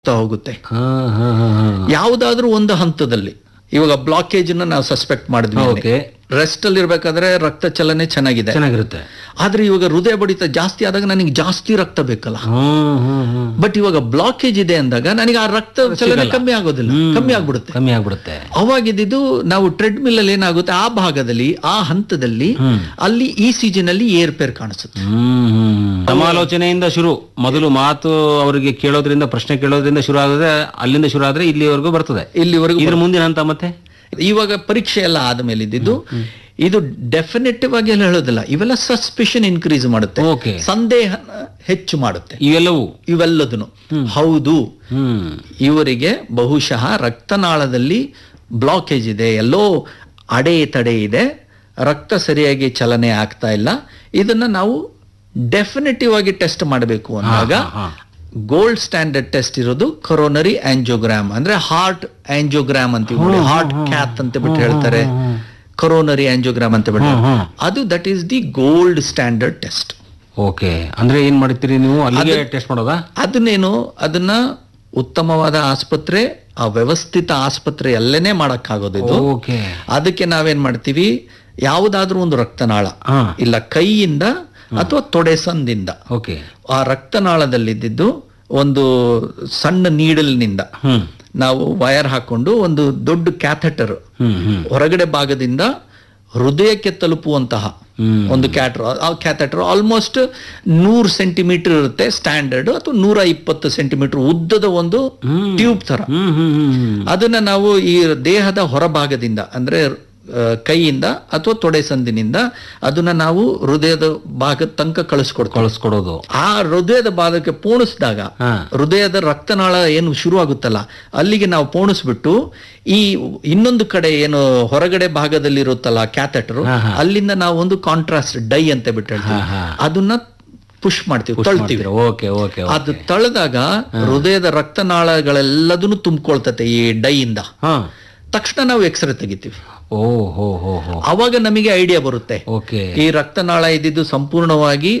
ಆಗ್ತಾ ಹೋಗುತ್ತೆ ಹಾ ಹಾ ಹಾ ಹಾ ಯಾವುದಾದ್ರೂ ಒಂದು ಹಂತದಲ್ಲಿ ಇವಾಗ ಬ್ಲಾಕೇಜ್ ನಾವು ಸಸ್ಪೆಕ್ಟ್ ಮಾಡಿದ್ವಿ ಓಕೆ ರೆಸ್ಟ್ ಅಲ್ಲಿ ಇರ್ಬೇಕಾದ್ರೆ ರಕ್ತ ಚಲನೆ ಚೆನ್ನಾಗಿದೆ ಚೆನ್ನಾಗಿರುತ್ತೆ ಆದ್ರೆ ಇವಾಗ ಹೃದಯ ಬಡಿತ ಜಾಸ್ತಿ ಆದಾಗ ನನಗೆ ಜಾಸ್ತಿ ರಕ್ತ ಬೇಕಲ್ಲ ಹ್ಮ್ ಹ್ಮ್ ಹ್ಮ್ ಬಟ್ ಇವಾಗ ಬ್ಲಾಕೇಜ್ ಇದೆ ಅಂದಾಗ ನನಗೆ ಆ ರಕ್ತ ಚಲನೆ ಕಮ್ಮಿ ಆಗೋದಿಲ್ಲ ಕಮ್ಮಿ ಆಗ್ಬಿಡುತ್ತೆ ಕಮ್ಮಿ ಆಗ್ಬಿಡುತ್ತೆ ಅವಾಗಿದ್ದು ನಾವು ಟ್ರೆಡ್ ಮಿಲ್ ಅಲ್ಲಿ ಏನಾಗುತ್ತೆ ಆ ಭಾಗದಲ್ಲಿ ಆ ಹಂತದಲ್ಲಿ ಅಲ್ಲಿ ಈ ಸೀಸನ್ ಅಲ್ಲಿ ಏರ್ಪೇರ್ ಕಾಣಿಸುತ್ತೆ ಹ್ಮ್ ಹ್ಮ್ ಸಮಾಲೋಚನೆಯಿಂದ ಶುರು ಮೊದಲು ಮಾತು ಅವರಿಗೆ ಕೇಳೋದ್ರಿಂದ ಪ್ರಶ್ನೆ ಕೇಳೋದ್ರಿಂದ ಶುರು ಆದ್ರೆ ಅಲ್ಲಿಂದ ಶುರು ಆದ್ರೆ ಇಲ್ಲಿವರೆಗೂ ಬರ್ತದೆ ಇಲ್ಲಿವರೆಗೂ ಇದ್ರ ಮುಂದಿನ ಹಂತ ಮತ್ತೆ ಇವಾಗ ಪರೀಕ್ಷೆ ಎಲ್ಲ ಆದ್ಮೇಲೆ ಇದ್ದಿದ್ದು ಇದು ಡೆಫಿನೆಟಿವ್ ಆಗಿ ಎಲ್ಲ ಹೇಳೋದಿಲ್ಲ ಇವೆಲ್ಲ ಸಸ್ಪಿಷನ್ ಇನ್ಕ್ರೀಸ್ ಮಾಡುತ್ತೆ ಓಕೆ ಸಂದೇಹ ಹೆಚ್ಚು ಮಾಡುತ್ತೆ ಇವೆಲ್ಲವೂ ಇವೆಲ್ಲದನ್ನು ಹೌದು ಹ್ಮ್ ಇವರಿಗೆ ಬಹುಶಃ ರಕ್ತನಾಳದಲ್ಲಿ ಬ್ಲಾಕೇಜ್ ಇದೆ ಎಲ್ಲೋ ಅಡೆ ತಡೆ ಇದೆ ರಕ್ತ ಸರಿಯಾಗಿ ಚಲನೆ ಆಗ್ತಾ ಇಲ್ಲ ಇದನ್ನ ನಾವು ಡೆಫಿನೆಟಿವ್ ಆಗಿ ಟೆಸ್ಟ್ ಮಾಡಬೇಕು ಅಂದಾಗ ಹಾ. ಗೋಲ್ಡ್ ಸ್ಟ್ಯಾಂಡರ್ಡ್ ಟೆಸ್ಟ್ ಇರೋದು ಕೊರೋನರಿ ಆಂಜಿಯೋಗ್ರಾಮ್ ಅಂದ್ರೆ ಹಾರ್ಟ್ ಆಂಜಿಯೋಗ್ರಾಮ್ ಅಂತೀವಿ ಹಾರ್ಟ್ ಕ್ಯಾತ್ ಅಂತ ಬಿಟ್ಟು ಹೇಳ್ತಾರೆ ಕೊರೋನರಿ ಆಂಜಿಯೋಗ್ರಾಮ್ ಅಂತ ಬಿಟ್ಟು ಅದು that is the gold standard test okay ಅಂದ್ರೆ ಏನ್ ಮಾಡ್ತೀರಿ ನೀವು ಅಲ್ಲಿಗೆ ಟೆಸ್ಟ್ ಮಾಡೋದಾ ಅದನ್ನೇನು ಅದನ್ನ ಉತ್ತಮವಾದ ಆಸ್ಪತ್ರೆ ಆ ವ್ಯವಸ್ಥಿತ ಆಸ್ಪತ್ರೆ ಅಲ್ಲೇನೆ ಮಾಡಕ್ಕಾಗೋದು ಇದು ಓಕೆ ಅದಕ್ಕೆ ನಾವೇನ್ ಮಾಡ್ತೀವಿ ಯಾವುದಾದ್ರೂ ಒಂದು ರಕ್ತನಾಳ ಹಾ ಇಲ್ಲ ಕೈಯಿಂದ ಅಥವಾ ತೊಡೆ ಸಂದಿಂದ ಓಕೆ ಆ ರಕ್ತನಾಳದಲ್ಲಿದ್ದು ಒಂದು ಸಣ್ಣ ನೀಡಲ್ನಿಂದ ಹ್ಮ್ ನಾವು ವಯರ್ ಹಾಕೊಂಡು ಒಂದು ದೊಡ್ಡ ಕ್ಯಾಥೆಟರ್ ಹ್ಮ್ ಹ್ಮ್ ಹೊರಗಡೆ ಭಾಗದಿಂದ ಹೃದಯಕ್ಕೆ ತಲುಪುವಂತಹ ಹ್ಮ್ ಒಂದು ಕ್ಯಾಟ್ರ್ ಆ ಕ್ಯಾಥೆಟರ್ ಆಲ್ಮೋಸ್ಟ್ ನೂರು ಸೆಂಟಿಮೀಟರ್ ಇರುತ್ತೆ ಸ್ಟ್ಯಾಂಡರ್ಡ್ ಅಥವಾ ನೂರ ಇಪ್ಪತ್ತು ಸೆಂಟಿಮೀಟರ್ ಉದ್ದದ ಒಂದು ಟ್ಯೂಬ್ ತರ ಹ್ಮ್ ಹ್ಮ್ ಹ್ಮ್ ಹ್ಮ್ ಅದನ್ನ ನಾವು ಈ ದೇಹದ ಹೊರಭಾಗದಿಂದ ಅಂದ್ರೆ ಆ, ಕೈಯಿಂದ ಅಥವಾ ತೊಡೆ ಸಂದಿನಿಂದ ಅದನ್ನ ನಾವು ಹೃದಯದ ಭಾಗದ ತನಕ ಕಳಿಸ್ಕೊಡ್ತೀವಿ ಕಳಿಸ್ಕೊಡೋದು ಆ ಹೃದಯದ ಭಾಗಕ್ಕೆ ಪೋಣಿಸಿದಾಗ ಹಾ ಹೃದಯದ ರಕ್ತನಾಳ ಏನು ಶುರು ಆಗುತ್ತಲ್ಲ ಅಲ್ಲಿಗೆ ನಾವು ಪೋಣಿಸ್ಬಿಟ್ಟು ಈ ಇನ್ನೊಂದು ಕಡೆ ಏನು ಹೊರಗಡೆ ಭಾಗದಲ್ಲಿ ಇರುತ್ತಲ್ಲ ಕ್ಯಾಥೆಟರ್ ಅಲ್ಲಿಂದ ನಾವು ಒಂದು ಕಾಂಟ್ರಾಸ್ಟ್ ಡೈ ಅಂತ ಬಿಟ್ಟು ಹೇಳ್ತೀವಿ ಹಾ. ಅದನ್ನ ಪುಷ್ ಮಾಡ್ತೀವಿ ತಳ್ತೀವಿ ಓಕೆ ಓಕೆ ಅದು ತಳೆದಾಗ ಹೃದಯದ ರಕ್ತನಾಳಗಳೆಲ್ಲದನ್ನು ತುಂಬಿಕೊಳ್ತತೆ ಈ ಡೈಯಿಂದ ಹಾ ತಕ್ಷಣ ನಾವು ಎಕ್ಸ್ರೇ ತೆಗಿತೀವಿ ಓ ಹೋ ಹೋ ಹೋ ಅವಾಗ ನಮಗೆ ಐಡಿಯಾ ಬರುತ್ತೆ ಓಕೆ ಈ ರಕ್ತನಾಳ ಇದ್ದಿದ್ದು ಸಂಪೂರ್ಣವಾಗಿ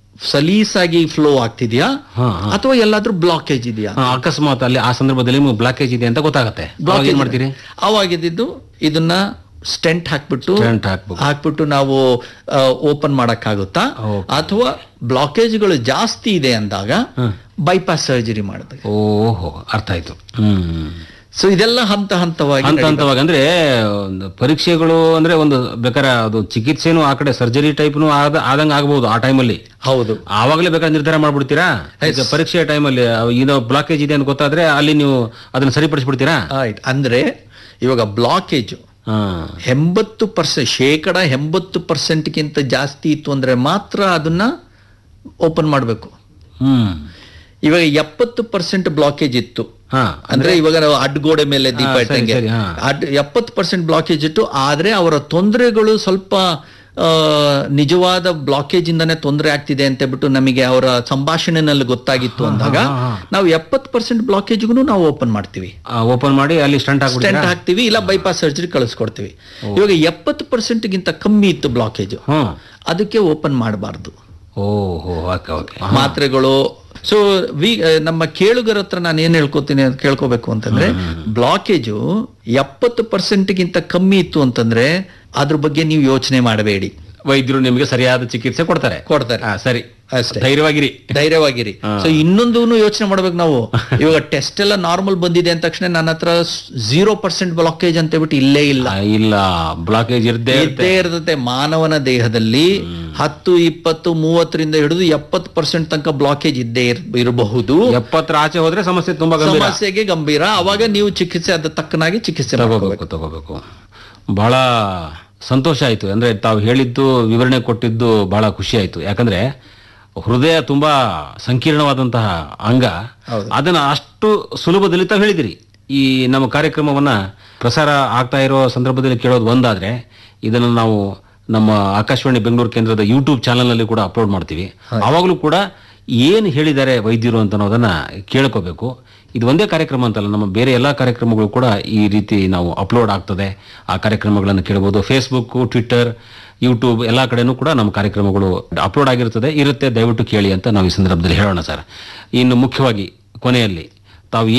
ಸಲೀಸಾಗಿ ಫ್ಲೋ ಆಗ್ತಿದ್ಯಾ ಹಾ ಅಥವಾ ಎಲ್ಲಾದ್ರೂ ಬ್ಲಾಕೇಜ್ ಇದೆಯಾ ಹಾ, ಅಕಸ್ಮಾತ್ ಅಲ್ಲಿ ಆ ಸಂದರ್ಭದಲ್ಲಿ ಬ್ಲಾಕೇಜ್ ಇದೆ ಅಂತ ಗೊತ್ತಾಗತ್ತೆ ಅವಾಗ ಏನ್ ಮಾಡ್ತೀರಿ ಅವಾಗಿದ್ದು ಇದನ್ನ ಸ್ಟೆಂಟ್ ಹಾಕ್ಬಿಟ್ಟು ಟೆಂಟ್ ಹಾಕ್ಬೇಕು ಹಾಕ್ಬಿಟ್ಟು ನಾವು ಓಪನ್ ಮಾಡಕ್ಕಾಗುತ್ತಾ Okay. ಅಥವಾ ಬ್ಲಾಕೇಜ್ಗಳು ಜಾಸ್ತಿ ಇದೆ ಅಂದಾಗ ಹ್ಮ್. ಬೈಪಾಸ್ ಸರ್ಜರಿ ಮಾಡಿದಾಗ ಓಹೋ ಅರ್ಥ ಆಯ್ತು ಹ್ಮ್ ಸೊ ಇದೆಲ್ಲ ಹಂತ ಹಂತವಾಗಿ ಹಂತ ಹಂತವಾಗಿ ಅಂದ್ರೆ ಒಂದು ಪರೀಕ್ಷೆಗಳು ಅಂದ್ರೆ ಒಂದು ಬೇಕಾದ್ರೆ ಅದು ಚಿಕಿತ್ಸೆನೂ ಆ ಕಡೆ ಸರ್ಜರಿ ಟೈಪ್ನು ಆದ ಆದಂಗ ಆಗ್ಬಹುದು ಆ ಟೈಮಲ್ಲಿ ಹೌದು ಆವಾಗಲೇ ಬೇಕಾದ್ರೆ ನಿರ್ಧಾರ ಮಾಡ್ಬಿಡ್ತೀರಾ ಈಗ ಪರೀಕ್ಷೆ ಟೈಮಲ್ಲಿ ಇದು ಬ್ಲಾಕೇಜ್ ಇದೆ ಅಂತ ಗೊತ್ತಾದ್ರೆ ಅಲ್ಲಿ ನೀವು ಅದನ್ನ ಸರಿಪಡಿಸ್ಬಿಡ್ತೀರಾ ಆಯ್ತು ಅಂದ್ರೆ ಇವಾಗ ಬ್ಲಾಕೇಜ್ ಹಾ ಎಂಬತ್ತು ಪರ್ಸೆಂಟ್ ಶೇಕಡ ಎಂಬತ್ತು ಪರ್ಸೆಂಟ್ಗಿಂತ ಜಾಸ್ತಿ ಇತ್ತು ಅಂದ್ರೆ ಮಾತ್ರ ಅದನ್ನ ಓಪನ್ ಮಾಡಬೇಕು ಹ್ಮ್ ಇವಾಗ ಎಪ್ಪತ್ತು ಪರ್ಸೆಂಟ್ ಬ್ಲಾಕೇಜ್ ಇತ್ತು ಹಾ ಅಂದ್ರೆ ಇವಾಗ ನಾವು ಅಡ್ಗೋಡೆ ಮೇಲೆ ದೀಪ ಸರಿ, ಇಟ್ಟಂಗೆ ಸರಿ, ಹಾ. ಅಡ್ ಎಪ್ಪತ್ತು ಪರ್ಸೆಂಟ್ ಬ್ಲಾಕೇಜ್ ಇಟ್ಟು ಆದ್ರೆ ಅವರ ತೊಂದರೆಗಳು ಸ್ವಲ್ಪ ಆ, ನಿಜವಾದ ಬ್ಲಾಕೇಜ್ ಇಂದಾನೆ ತೊಂದರೆ ಆಗ್ತಿದೆ ಅಂತ ಬಿಟ್ಟು ನಮಗೆ ಅವರ ಸಂಭಾಷಣೆನಲ್ಲಿ ಗೊತ್ತಾಗಿತ್ತು ಅಂದಾಗ ನಾವು ಎಪ್ಪತ್ತು ಪರ್ಸೆಂಟ್ ಬ್ಲಾಕೇಜ್ಗೂ ನಾವು ಓಪನ್ ಮಾಡ್ತೀವಿ ಓಪನ್ ಮಾಡಿ ಅಲ್ಲಿ ಸ್ಟಂಟ್ ಹಾಕ್ಬಿಡ್ತೀರಾ ಸ್ಟೆಂಟ್ ಹಾಕ್ತಿವಿ ಇಲ್ಲ ಬೈಪಾಸ್ ಸರ್ಜರಿ ಕಳಿಸ್ಕೊಡ್ತೀವಿ ಇವಾಗ ಎಪ್ಪತ್ತು ಪರ್ಸೆಂಟ್ ಗಿಂತ ಕಮ್ಮಿ ಇತ್ತು ಬ್ಲಾಕೇಜ್ ಹ್ಮ್ ಅದಕ್ಕೆ ಓಪನ್ ಮಾಡಬಾರ್ದು ಓಹೋ ಓಕೆ ಓಕೆ ಮಾತ್ರೆಗಳು ಸೊ ವಿ ನಮ್ಮ ಕೇಳುಗರ ಹತ್ರ ನಾನು ಏನ್ ಹೇಳ್ಕೊತೀನಿ ಅಂತ ಕೇಳ್ಕೋಬೇಕು ಅಂತಂದ್ರೆ ಬ್ಲಾಕೇಜು ಎಪ್ಪತ್ತು ಪರ್ಸೆಂಟ್ಗಿಂತ ಕಮ್ಮಿ ಇತ್ತು ಅಂತಂದ್ರೆ ಅದ್ರ ಬಗ್ಗೆ ನೀವು ಯೋಚನೆ ಮಾಡಬೇಡಿ ವೈದ್ಯರು ನಿಮಗೆ ಸರಿಯಾದ ಚಿಕಿತ್ಸೆ ಕೊಡ್ತಾರೆ ಕೊಡ್ತಾರೆ ಹಾ ಸರಿ ಅಷ್ಟೇ ಧೈರ್ಯವಾಗಿರಿ ಧೈರ್ಯವಾಗಿರಿ ಸೊ ಇನ್ನೊಂದು ಯೋಚನೆ ಮಾಡ್ಬೇಕು ನಾವು ಇವಾಗ ಟೆಸ್ಟ್ ಎಲ್ಲ ನಾರ್ಮಲ್ ಬಂದಿದೆ ಅಂದ ತಕ್ಷಣ ನನ್ನ ಹತ್ರ ಝೀರೋ ಪರ್ಸೆಂಟ್ ಬ್ಲಾಕೇಜ್ ಅಂತ ಹೇಳ್ಬಿಟ್ಟು ಇಲ್ಲೇ ಇಲ್ಲ ಆ, ಇಲ್ಲ ಬ್ಲಾಕೇಜ್ ಇರ್ದೇ ಇದ್ದೇ ಇರ್ತದೆ ಮಾನವನ ದೇಹದಲ್ಲಿ ಹತ್ತು ಇಪ್ಪತ್ತು ಮೂವತ್ತರಿಂದ ಹಿಡಿದು ಎಪ್ಪತ್ತು ಪರ್ಸೆಂಟ್ ತನಕ ಬ್ಲಾಕೇಜ್ ಇದ್ದೇ ಇರ್- ಇರಬಹುದು ಎಪ್ಪತ್ತರ ಆಚೆ ಹೋದ್ರೆ ಸಮಸ್ಯೆ ತುಂಬಾ ಗಂಭೀರ ಸಮಸ್ಯೆಗೆ ಗಂಭೀರ ಅವಾಗ ನೀವು ಚಿಕಿತ್ಸೆ ಅದ ತಕ್ಕನಾಗಿ ಚಿಕಿತ್ಸೆ ಮಾಡ್ಕೋಬೇಕು ತಗೋಬೇಕು ತಗೋಬೇಕು ಬಹಳ ಸಂತೋಷ ಆಯ್ತು ಅಂದ್ರೆ ತಾವು ಹೇಳಿದ್ದು ವಿವರಣೆ ಕೊಟ್ಟಿದ್ದು ಬಹಳ ಖುಷಿ ಆಯ್ತು ಯಾಕಂದ್ರೆ ಹೃದಯ ತುಂಬಾ ಸಂಕೀರ್ಣವಾದಂತಹ ಅಂಗ ಅದನ್ನ ಅಷ್ಟು ಸುಲಭದಲ್ಲಿ ತಾವು ಹೇಳಿದಿರಿ ಈ ನಮ್ಮ ಕಾರ್ಯಕ್ರಮವನ್ನ ಪ್ರಸಾರ ಆಗ್ತಾ ಇರೋ ಸಂದರ್ಭದಲ್ಲಿ ಕೇಳೋದು ಒಂದಾದ್ರೆ ಇದನ್ನು ನಾವು ನಮ್ಮ ಆಕಾಶವಾಣಿ ಬೆಂಗಳೂರು ಕೇಂದ್ರದ ಯೂಟ್ಯೂಬ್ ಚಾನೆಲ್ನಲ್ಲಿ ಕೂಡ ಅಪ್ಲೋಡ್ ಮಾಡ್ತೀವಿ ಆವಾಗಲೂ ಕೂಡ ಏನು ಹೇಳಿದ್ದಾರೆ ವೈದ್ಯರು ಅಂತ ಅನ್ನೋದನ್ನ ಕೇಳ್ಕೋಬೇಕು ಇದು ಒಂದೇ ಕಾರ್ಯಕ್ರಮ ಅಂತಲ್ಲ ನಮ್ಮ ಬೇರೆ ಎಲ್ಲ ಕಾರ್ಯಕ್ರಮಗಳು ಕೂಡ ಈ ರೀತಿ ನಾವು ಅಪ್ಲೋಡ್ ಆಗ್ತದೆ ಆ ಕಾರ್ಯಕ್ರಮಗಳನ್ನು ಕೇಳಬಹುದು ಫೇಸ್ಬುಕ್ ಟ್ವಿಟ್ಟರ್ ಯೂಟ್ಯೂಬ್ ಎಲ್ಲ ಕಡೆನೂ ಕೂಡ ನಮ್ಮ ಕಾರ್ಯಕ್ರಮಗಳು ಅಪ್ಲೋಡ್ ಆಗಿರ್ತದೆ ಇರುತ್ತೆ ದಯವಿಟ್ಟು ಕೇಳಿ ಅಂತ ನಾವು ಈ ಸಂದರ್ಭದಲ್ಲಿ ಹೇಳೋಣ ಸರ್ ಇನ್ನು ಮುಖ್ಯವಾಗಿ ಕೊನೆಯಲ್ಲಿ ತಾವು